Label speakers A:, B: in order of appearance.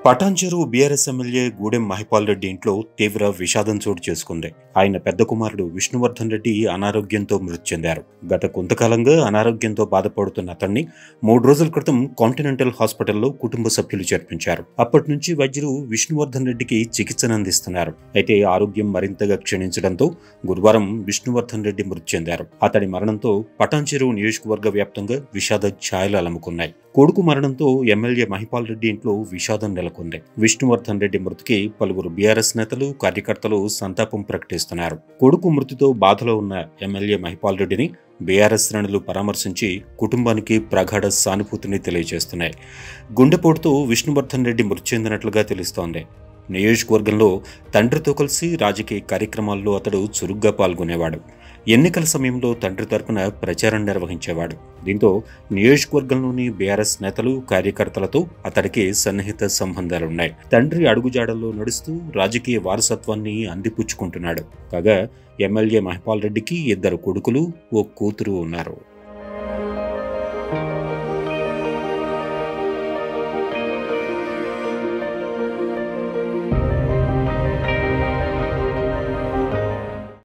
A: Patancheru BRS MLA Gudem Mahipal Reddy ఇంట్లో తీవ్ర విషాదం చోటు చేసుకుంది ఆయన పెద్ద కుమారుడు విష్ణువర్ధన్ రెడ్డి అనారోగ్యంతో మృతి చెందారు గత కొంతకాలంగా అనారోగ్యంతో బాధపడుతున్న అతన్ని మూడు రోజుల క్రితం కాంటినెంటల్ హాస్పిటల్లో కుటుంబ సభ్యులు చేర్పించారు అప్పటి నుంచి వైద్యులు విష్ణువర్ధన్ రెడ్డికి చికిత్సను అందిస్తున్నారు అయితే ఆరోగ్యం మరింతగా క్షీణించడంతో గురువారం విష్ణువర్ధన్ రెడ్డి మృతి చెందారు అతడి మరణంతో పటాన్చెరు నియోజకవర్గ వ్యాప్తంగా విషాద ఛాయలు అలముకున్నాయి కొడుకు మరణంతో ఎమ్మెల్యే మహిపాల్ రెడ్డి ఇంట్లో విషాదం నెలకొంది విష్ణువర్ధన్ రెడ్డి మృతికి పలువురు బీఆర్ఎస్ నేతలు కార్యకర్తలు సంతాపం ప్రకటిస్తున్నారు కొడుకు మృతితో బాధలో ఉన్న ఎమ్మెల్యే మహిపాల్ రెడ్డిని బీఆర్ఎస్ శ్రేణులు పరామర్శించి కుటుంబానికి ప్రగాఢ సానుభూతిని తెలియజేస్తున్నాయి గుండెపోటుతో విష్ణువర్ధన్ రెడ్డి మృతి చెందినట్లుగా తెలుస్తోంది నియోజకవర్గంలో తండ్రితో కలిసి రాజకీయ కార్యక్రమాల్లో అతడు చురుగ్గా పాల్గొనేవాడు ఎన్నికల సమయంలో తండ్రి తరపున ప్రచారం నిర్వహించేవాడు దీంతో నియోజకవర్గంలోని బీఆర్ఎస్ నేతలు కార్యకర్తలతో అతడికి సన్నిహిత సంబంధాలున్నాయి తండ్రి అడుగుజాడల్లో నడుస్తూ రాజకీయ వారసత్వాన్ని అందిపుచ్చుకుంటున్నాడు కాగా ఎమ్మెల్యే మహిపాల్ రెడ్డికి ఇద్దరు కొడుకులు ఓ కూతురు ఉన్నారు